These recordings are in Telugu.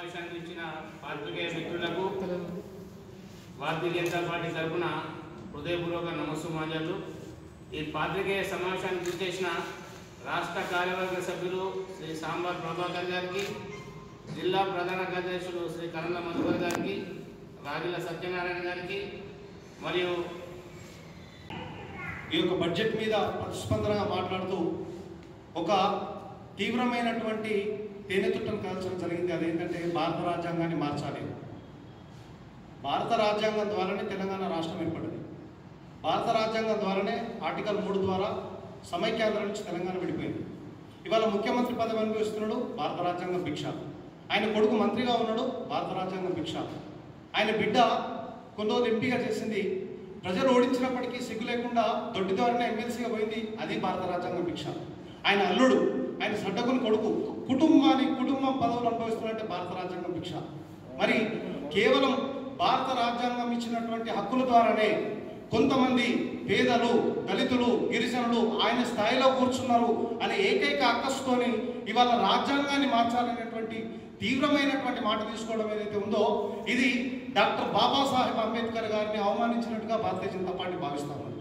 సమావేశానికి ఇచ్చిన పాత్రికేయ మిత్రులకు భారతీయ జనతా పార్టీ తరఫున హృదయపూర్వక నమస్సుమాంజలు ఈ పాత్రికేయ సమావేశానికి చేసిన రాష్ట్ర కార్యవర్గ సభ్యులు శ్రీ సాంబార్ ప్రభాకర్ గారికి జిల్లా ప్రధాన కార్యదర్శులు శ్రీ కరణల మధుకర్ గారికి రాగిల సత్యనారాయణ గారికి మరియు ఈ యొక్క బడ్జెట్ మీద ప్రతిస్పందనగా మాట్లాడుతూ ఒక తీవ్రమైనటువంటి తేనెతుట్టను కాల్చడం జరిగింది అదేంటంటే భారత రాజ్యాంగాన్ని మార్చాలి భారత రాజ్యాంగం ద్వారానే తెలంగాణ రాష్ట్రం ఏర్పడింది భారత రాజ్యాంగం ద్వారానే ఆర్టికల్ మూడు ద్వారా సమైక్యాంధ్ర నుంచి తెలంగాణ విడిపోయింది ఇవాళ ముఖ్యమంత్రి పదవి అనుభవిస్తున్నాడు భారత రాజ్యాంగం భిక్ష ఆయన కొడుకు మంత్రిగా ఉన్నాడు భారత రాజ్యాంగం భిక్ష ఆయన బిడ్డ కొన్ని రోజులు ఎంపీగా చేసింది ప్రజలు ఓడించినప్పటికీ సిగ్గు లేకుండా దొడ్డి ద్వారానే ఎమ్మెల్సీగా పోయింది అది భారత రాజ్యాంగం భిక్ష ఆయన అల్లుడు ఆయన సడ్డకుని కొడుకు కుటుంబాన్ని కుటుంబం పదవులు అనుభవిస్తున్నట్టే భారత రాజ్యాంగం భిక్ష మరి కేవలం భారత రాజ్యాంగం ఇచ్చినటువంటి హక్కుల ద్వారానే కొంతమంది పేదలు దళితులు గిరిజనులు ఆయన స్థాయిలో కూర్చున్నారు అనే ఏకైక అక్కస్తోని ఇవాళ రాజ్యాంగాన్ని మార్చాలనేటువంటి తీవ్రమైనటువంటి మాట తీసుకోవడం ఏదైతే ఉందో ఇది డాక్టర్ బాబాసాహెబ్ అంబేద్కర్ గారిని అవమానించినట్టుగా భారతీయ జనతా పార్టీ భావిస్తా ఉంది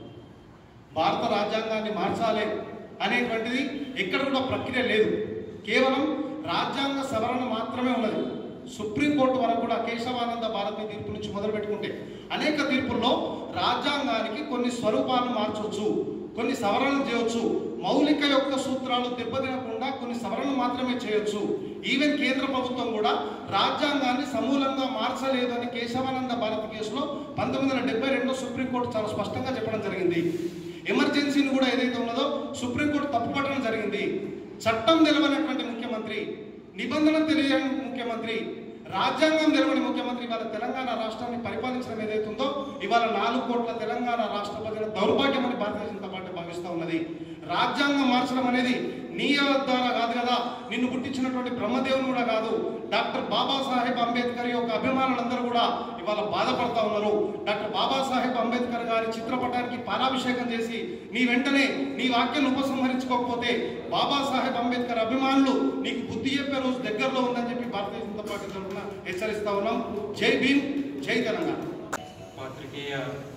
భారత రాజ్యాంగాన్ని మార్చాలి అనేటువంటిది ఎక్కడ కూడా ప్రక్రియ లేదు కేవలం రాజ్యాంగ సవరణ మాత్రమే ఉన్నది సుప్రీంకోర్టు వరకు కూడా కేశవానంద భారతి తీర్పు నుంచి మొదలు పెట్టుకుంటే అనేక తీర్పుల్లో రాజ్యాంగానికి కొన్ని స్వరూపాలను మార్చవచ్చు కొన్ని సవరణలు చేయొచ్చు మౌలిక యొక్క సూత్రాలు దెబ్బతినకుండా కొన్ని సవరణలు మాత్రమే చేయొచ్చు ఈవెన్ కేంద్ర ప్రభుత్వం కూడా రాజ్యాంగాన్ని సమూలంగా మార్చలేదని కేశవానంద భారతి కేసులో పంతొమ్మిది వందల డెబ్బై రెండులో సుప్రీంకోర్టు చాలా స్పష్టంగా చెప్పడం జరిగింది ఎమర్జెన్సీని కూడా ఏదైతే ఉన్నదో సుప్రీంకోర్టు తప్పుపట్టడం జరిగింది చట్టం నిలవనటువంటి ముఖ్యమంత్రి నిబంధన తెలియని ముఖ్యమంత్రి రాజ్యాంగం నిలవని ముఖ్యమంత్రి ఇవాళ తెలంగాణ రాష్ట్రాన్ని పరిపాలించడం ఏదైతే ఉందో ఇవాళ నాలుగు కోట్ల తెలంగాణ రాష్ట్ర ప్రజల దౌర్భాగ్యం అని భారతీయ జనతా పార్టీ భావిస్తూ ఉన్నది రాజ్యాంగం మార్చడం అనేది నీ ద్వారా కాదు కదా నిన్ను పుట్టించినటువంటి బ్రహ్మదేవుని కూడా కాదు డాక్టర్ బాబాసాహెబ్ అంబేద్కర్ యొక్క అభిమానులందరూ కూడా ఇవాళ బాధపడతా ఉన్నారు డాక్టర్ బాబాసాహెబ్ అంబేద్కర్ గారి చిత్రపటానికి పాలాభిషేకం చేసి నీ వెంటనే నీ వాక్యాన్ని ఉపసంహరించుకోకపోతే బాబాసాహెబ్ అంబేద్కర్ అభిమానులు నీకు బుద్ధి చెప్పే రోజు దగ్గరలో ఉందని చెప్పి భారతీయ జనతా పార్టీ తరఫున హెచ్చరిస్తా ఉన్నాం జై భీమ్ జై తెలంగాణ పాత్రికేయ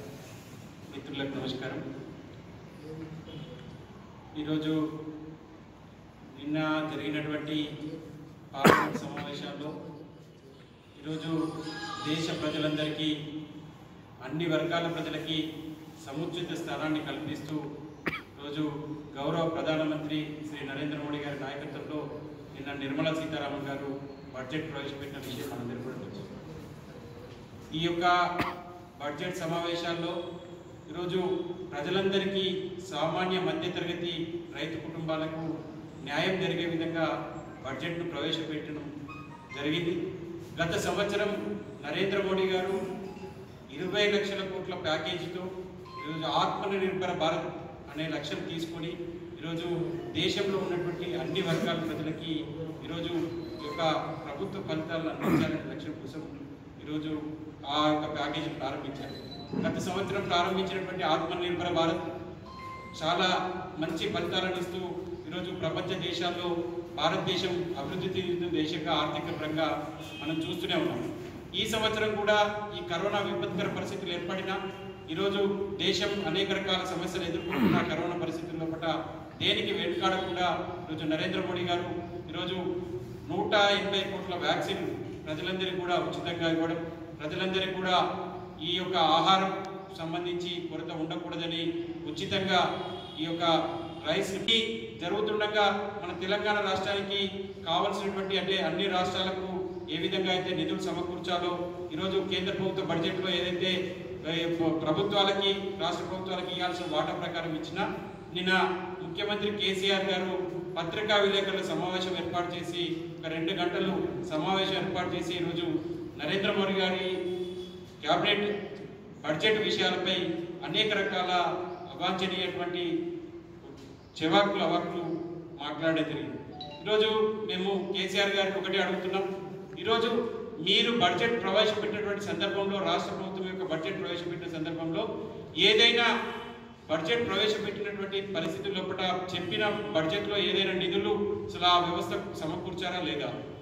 మిత్రులకు నమస్కారం ఈరోజు నిన్న జరిగినటువంటి పార్లమెంట్ సమావేశాల్లో ఈరోజు దేశ ప్రజలందరికీ అన్ని వర్గాల ప్రజలకి సముచిత స్థానాన్ని కల్పిస్తూ రోజు గౌరవ ప్రధానమంత్రి శ్రీ నరేంద్ర మోడీ గారి నాయకత్వంలో నిన్న నిర్మలా సీతారామన్ గారు బడ్జెట్ ప్రవేశపెట్టిన విషయం మనందరికీ కూడా తెలుసు ఈ యొక్క బడ్జెట్ సమావేశాల్లో ఈరోజు ప్రజలందరికీ సామాన్య మధ్యతరగతి రైతు కుటుంబాలకు న్యాయం జరిగే విధంగా బడ్జెట్ను ప్రవేశపెట్టడం జరిగింది గత సంవత్సరం నరేంద్ర మోడీ గారు ఇరవై లక్షల కోట్ల ప్యాకేజీతో ఈరోజు ఆత్మనిర్భర భారత్ అనే లక్ష్యం తీసుకొని ఈరోజు దేశంలో ఉన్నటువంటి అన్ని వర్గాల ప్రజలకి ఈరోజు ఈ యొక్క ప్రభుత్వ ఫలితాలను అందించాలనే లక్ష్యం కోసం ఈరోజు ఆ యొక్క ప్యాకేజీ ప్రారంభించారు గత సంవత్సరం ప్రారంభించినటువంటి ఆత్మనిర్భర భారత్ చాలా మంచి ఫలితాలను ఇస్తూ ఈరోజు ప్రపంచ దేశాల్లో భారతదేశం అభివృద్ధి చెందుతున్న దేశంగా ఆర్థిక పరంగా మనం చూస్తూనే ఉన్నాం ఈ సంవత్సరం కూడా ఈ కరోనా విపత్కర పరిస్థితులు ఏర్పడినా ఈరోజు దేశం అనేక రకాల సమస్యలు ఎదుర్కొంటున్న కరోనా పరిస్థితుల లోపల దేనికి వెనుకాడకుండా ఈరోజు నరేంద్ర మోడీ గారు ఈరోజు నూట ఎనభై కోట్ల వ్యాక్సిన్ ప్రజలందరికీ కూడా ఉచితంగా ఇవ్వడం ప్రజలందరికీ కూడా ఈ యొక్క ఆహారం సంబంధించి కొరత ఉండకూడదని ఉచితంగా ఈ యొక్క రైస్ కి జరుగుతుండగా మన తెలంగాణ రాష్ట్రానికి కావలసినటువంటి అంటే అన్ని రాష్ట్రాలకు ఏ విధంగా అయితే నిధులు సమకూర్చాలో ఈరోజు కేంద్ర ప్రభుత్వ బడ్జెట్లో ఏదైతే ఏ, ప్రభుత్వాలకి రాష్ట్ర ప్రభుత్వాలకి ఇవ్వాల్సిన వాటా ప్రకారం ఇచ్చినా నిన్న ముఖ్యమంత్రి కేసీఆర్ గారు పత్రికా విలేకరుల సమావేశం ఏర్పాటు చేసి ఒక రెండు గంటలు సమావేశం ఏర్పాటు చేసి ఈరోజు నరేంద్ర మోడీ గారి క్యాబినెట్ బడ్జెట్ విషయాలపై అనేక రకాల అవాంఛనీయటువంటి చెవాకులు అవాకులు మాట్లాడే జరిగింది ఈరోజు మేము కేసీఆర్ గారికి ఒకటే అడుగుతున్నాం ఈరోజు మీరు బడ్జెట్ ప్రవేశపెట్టినటువంటి సందర్భంలో రాష్ట్ర ప్రభుత్వం యొక్క బడ్జెట్ ప్రవేశపెట్టిన సందర్భంలో ఏదైనా బడ్జెట్ ప్రవేశపెట్టినటువంటి పరిస్థితుల లోపల చెప్పిన బడ్జెట్లో ఏదైనా నిధులు అసలు ఆ వ్యవస్థకు సమకూర్చారా లేదా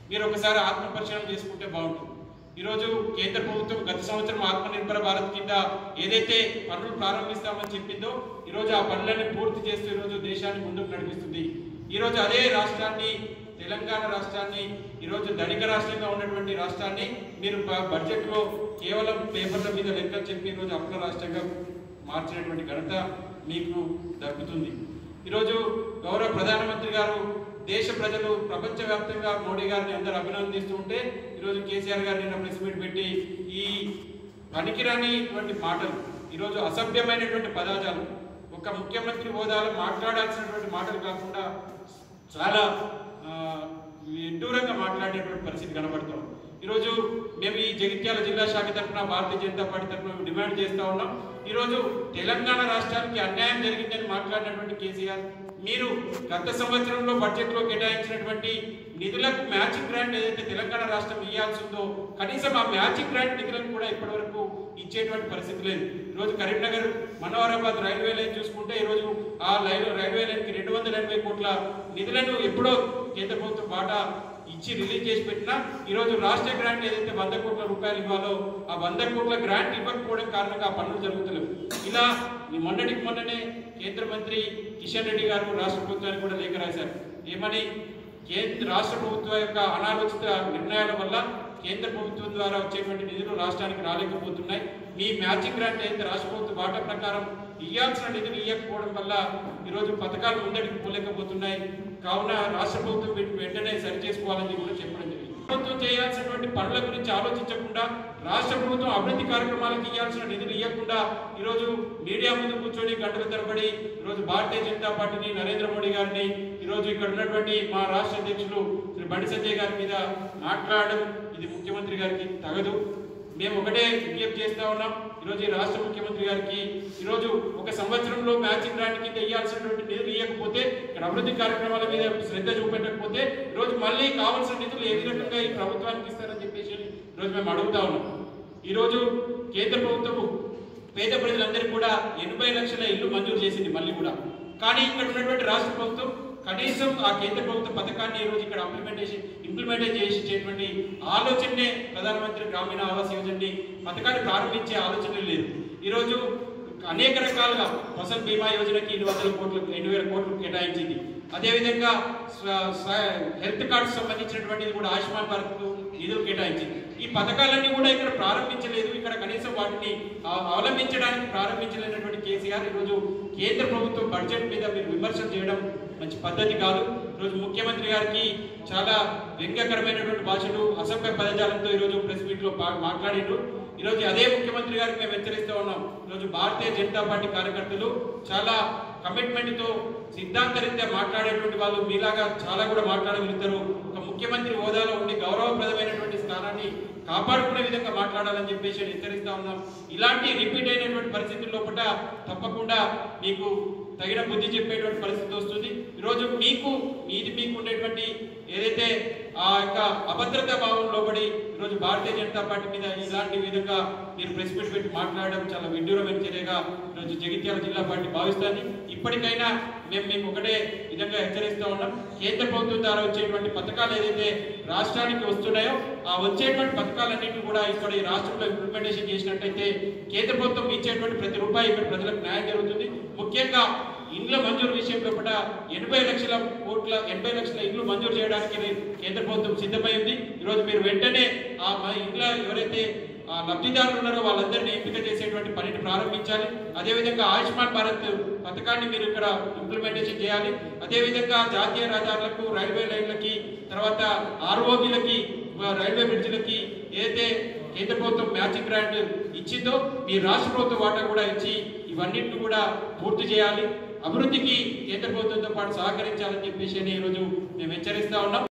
మీరు ఒకసారి ఆత్మ పరిశీలన చేసుకుంటే బాగుంటుంది ఈరోజు కేంద్ర ప్రభుత్వం గత సంవత్సరం ఆత్మనిర్భర భారత్ కింద ఏదైతే పనులు ప్రారంభిస్తామని చెప్పిందో ఈరోజు ఆ పనులన్నీ పూర్తి చేస్తూ ఈరోజు దేశాన్ని ముందుకు నడిపిస్తుంది ఈరోజు అదే రాష్ట్రాన్ని తెలంగాణ రాష్ట్రాన్ని ఈరోజు ధనిక రాష్ట్రంగా ఉన్నటువంటి రాష్ట్రాన్ని మీరు బ- బడ్జెట్లో కేవలం పేపర్ల మీద లెక్కలు చెప్పి ఈరోజు అప్పుల రాష్ట్రంగా మార్చినటువంటి ఘనత మీకు దక్కుతుంది ఈరోజు గౌరవ ప్రధానమంత్రి గారు దేశ ప్రజలు ప్రపంచవ్యాప్తంగా మోడీ గారిని అందరూ అభినందిస్తూ ఉంటే ఈరోజు కేసీఆర్ గారు నిన్న ప్రెస్ మీట్ పెట్టి ఈ పనికిరానిటువంటి మాటలు ఈరోజు అసభ్యమైనటువంటి పదాజాలు ఒక ముఖ్యమంత్రి హోదాలో మాట్లాడాల్సినటువంటి మాటలు కాకుండా చాలా ఆ, విడ్డూరంగా మాట్లాడేటువంటి పరిస్థితి కనబడుతాం ఈరోజు మేము ఈ జగిత్యాల జిల్లా శాఖ తరఫున భారతీయ జనతా పార్టీ తరఫున మేము డిమాండ్ చేస్తా ఉన్నాం ఈరోజు తెలంగాణ రాష్ట్రానికి అన్యాయం జరిగిందని మాట్లాడినటువంటి కేసీఆర్ మీరు గత సంవత్సరంలో బడ్జెట్ లో కేటాయించినటువంటి నిధులకు మ్యాచింగ్ గ్రాంట్ ఏదైతే తెలంగాణ రాష్ట్రం ఇవ్వాల్సి ఉందో కనీసం ఆ మ్యాచింగ్ గ్రాంట్ నిధులను కూడా ఇప్పటివరకు ఇచ్చేటువంటి పరిస్థితి లేదు ఈరోజు కరీంనగర్ మనోహరాబాద్ రైల్వే లైన్ చూసుకుంటే ఈరోజు ఆ లైన్ రైల్వే లైన్ కి రెండు వందల ఎనభై కోట్ల నిధులను ఎప్పుడో కేంద్ర ప్రభుత్వం బాటా ఇచ్చి రిలీజ్ చేసి పెట్టినా ఈరోజు రాష్ట్ర గ్రాంట్ ఏదైతే వంద కోట్ల రూపాయలు ఇవ్వాలో ఆ వంద కోట్ల గ్రాంట్ ఇవ్వకపోవడం కారణంగా ఆ పనులు జరుగుతలేవు ఇలా ఈ మొన్నటికి మొన్ననే కేంద్ర మంత్రి కిషన్ రెడ్డి గారు రాష్ట్ర ప్రభుత్వానికి కూడా లేఖ రాశారు ఏమని కేంద్ర రాష్ట్ర ప్రభుత్వం యొక్క అనాలోచిత నిర్ణయాల వల్ల కేంద్ర ప్రభుత్వం ద్వారా వచ్చేటువంటి నిధులు రాష్ట్రానికి రాలేకపోతున్నాయి మీ మ్యాచింగ్ గ్రాంట్ అయితే రాష్ట్ర ప్రభుత్వ వాటా ప్రకారం ఇవ్వాల్సిన నిధులు ఇవ్వకపోవడం వల్ల ఈరోజు పథకాలు ముందడికి పోలేకపోతున్నాయి కావున రాష్ట్ర ప్రభుత్వం వీటిని వెంటనే సరి చేసుకోవాలని కూడా చెప్పడం జరిగింది ప్రభుత్వం చేయాల్సినటువంటి పనుల గురించి ఆలోచించకుండా రాష్ట్ర ప్రభుత్వం అభివృద్ధి కార్యక్రమాలకు ఇవ్వాల్సిన నిధులు ఇవ్వకుండా ఈరోజు మీడియా ముందు కూర్చొని గంటల తరబడి ఈరోజు భారతీయ జనతా పార్టీని నరేంద్ర మోడీ గారిని ఈరోజు ఇక్కడ ఉన్నటువంటి మా రాష్ట్ర అధ్యక్షులు శ్రీ బండి సంజయ్ గారి మీద మాట్లాడడం ఇది ముఖ్యమంత్రి గారికి తగదు మేము ఒకటే విజ్ఞప్తి చేస్తా ఉన్నాం ఈరోజు ఈ రాష్ట్ర ముఖ్యమంత్రి గారికి ఈరోజు ఒక సంవత్సరంలో మ్యాచింగ్ గ్రాంట్ కింద ఇవ్వాల్సినటువంటి నిధులు ఇవ్వకపోతే ఇక్కడ అభివృద్ధి కార్యక్రమాల మీద శ్రద్ధ చూపెట్టకపోతే ఈరోజు మళ్ళీ కావాల్సిన నిధులు ఏ రకంగా ఈ ప్రభుత్వానికి ఇస్తారని చెప్పేసి ఈరోజు మేము అడుగుతా ఉన్నాం ఈరోజు కేంద్ర ప్రభుత్వము పేద ప్రజలందరికీ కూడా ఎనభై లక్షల ఇల్లు మంజూరు చేసింది మళ్ళీ కూడా కానీ ఇక్కడ ఉన్నటువంటి రాష్ట్ర ప్రభుత్వం కనీసం ఆ కేంద్ర ప్రభుత్వ పథకాన్ని ఈ రోజు ఇక్కడ ఇంప్లిమెంటేషన్ ఇంప్లిమెంట్ చేసేటువంటి ఆలోచనే ప్రధానమంత్రి గ్రామీణ ఆవాస్ యోజనని పథకాన్ని ప్రారంభించే ఆలోచన లేదు ఈరోజు అనేక రకాలుగా ఫసల్ బీమా యోజనకి ఎన్ని వందల కోట్లు ఎన్ని వేల కోట్లు కేటాయించింది అదేవిధంగా స్వ- స్వ- హెల్త్ కార్డు సంబంధించినటువంటిది కూడా ఆయుష్మాన్ భారత్ నిధులు కేటాయించింది ఈ పథకాలన్నీ కూడా ఇక్కడ ప్రారంభించలేదు ఇక్కడ కనీసం వాటిని ఆ- అవలంబించడానికి ప్రారంభించలేనటువంటి కేసీఆర్ ఈరోజు కేంద్ర ప్రభుత్వం బడ్జెట్ మీద మీరు విమర్శలు చేయడం మంచి పద్ధతి కాదు ఈరోజు ముఖ్యమంత్రి గారికి చాలా వ్యంగ్యకరమైనటువంటి భాషలు అసభ్య పదజాలంతో ఈరోజు ప్రెస్ మీట్ లో పా- మాట్లాడిండ్రు ఈరోజు అదే ముఖ్యమంత్రి గారికి మేము హెచ్చరిస్తూ ఉన్నాం ఈరోజు భారతీయ జనతా పార్టీ కార్యకర్తలు చాలా కమిట్మెంట్ తో సిద్ధాంతరీత్యా మాట్లాడేటువంటి వాళ్ళు మీలాగా చాలా కూడా మాట్లాడగలుగుతారు ఒక ముఖ్యమంత్రి హోదాలో ఉండి గౌరవప్రదమైనటువంటి స్థానాన్ని కాపాడుకునే విధంగా మాట్లాడాలని చెప్పేసి హెచ్చరిస్తా ఉన్నాం ఇలాంటి రిపీట్ అయినటువంటి పరిస్థితుల లోపల తప్పకుండా మీకు తగిన బుద్ధి చెప్పేటువంటి పరిస్థితి వస్తుంది ఈరోజు మీకు మీది మీకు ఉండేటువంటి ఏదైతే ఆ యొక్క అభద్రతా భావం లోబడి ఈరోజు భారతీయ జనతా పార్టీ మీద ఇలాంటి విధంగా మీరు ప్రెస్ మీట్ పెట్టి మాట్లాడడం చాలా విడ్డూరమైన చర్యగా ఈరోజు జగిత్యాల జిల్లా పార్టీ భావిస్తాను ఇప్పటికైనా మేము మీకు ఒకటే విధంగా హెచ్చరిస్తూ ఉన్నాం కేంద్ర ప్రభుత్వం ద్వారా వచ్చేటువంటి పథకాలు ఏదైతే రాష్ట్రానికి వస్తున్నాయో ఆ వచ్చేటువంటి పథకాలన్నింటినీ కూడా ఇక్కడ ఈ రాష్ట్రంలో ఇంప్లిమెంటేషన్ చేసినట్టయితే కేంద్ర ప్రభుత్వం ఇచ్చేటువంటి ప్రతి రూపాయి ఇక్కడ ప్రజలకు న్యాయం జరుగుతుంది ముఖ్యంగా ఇండ్ల మంజూరు విషయంలో కూడా ఎనభై లక్షల కోట్ల ఎనభై లక్షల ఇండ్లు మంజూరు చేయడానికి కేంద్ర ప్రభుత్వం సిద్ధమై ఉంది ఈరోజు మీరు వెంటనే ఆ మ- ఇండ్ల ఎవరైతే ఆ లబ్ధిదారులు ఉన్నారో వాళ్ళందరినీ ఎంపిక చేసేటువంటి పనిని ప్రారంభించాలి అదేవిధంగా ఆయుష్మాన్ భారత్ పథకాన్ని మీరు ఇక్కడ ఇంప్లిమెంటేషన్ చేయాలి అదేవిధంగా జాతీయ రహదారులకు రైల్వే లైన్లకి తర్వాత ఆర్ఓబీలకి రైల్వే బ్రిడ్జ్లకి ఏదైతే కేంద్ర ప్రభుత్వం మ్యాచింగ్ గ్రాంట్ ఇచ్చిందో మీ రాష్ట్ర ప్రభుత్వ వాటా కూడా ఇచ్చి ఇవన్నిటిని కూడా పూర్తి చేయాలి అభివృద్ధికి కేంద్ర ప్రభుత్వంతో పాటు సహకరించాలని చెప్పేసి ఈరోజు మేము హెచ్చరిస్తా ఉన్నాం